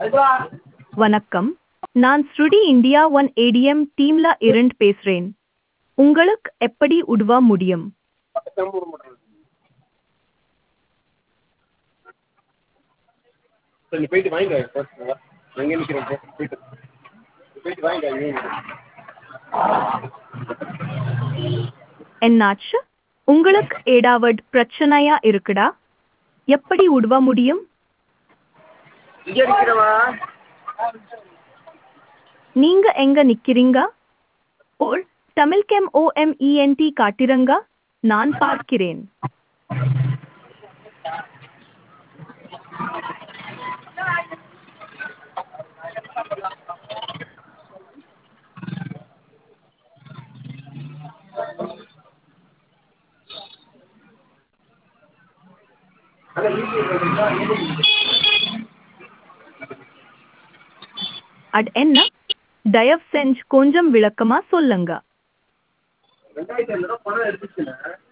வணக்கம் நான் ஸ்ருடி இந்தியா ஒன் ஏடிஎம் டீம்ல இருந்து பேசுறேன் உங்களுக்கு எப்படி உதவ முடியும் சரி நீ போயிட்டு வாங்கிட்டு வா ஃபர்ஸ்ட் அங்கே நிற்கிறேன் போ போயிட்டு நீ போயிட்டு வாங்கிட்டு வா என்னாச்சு உங்களுக்கு ஏதாவது பிரச்சனையா இருக்குடா எப்படி உதவ முடியும் இங்கே நிற்கிறவா நீங்க எங்க நிக்கிறீங்க ஓர் தமிழ்கெம் ஓஎம்இஎன்டி காட்டிரங்க நான் பார்க்கிறேன் அது என்ன தயவு செஞ்சு கொஞ்சம் விளக்கமா சொல்லுங்க ரெண்டாயிரத்தி ஐநூறுரூவா பணம் எடுத்துச்சுண்ணே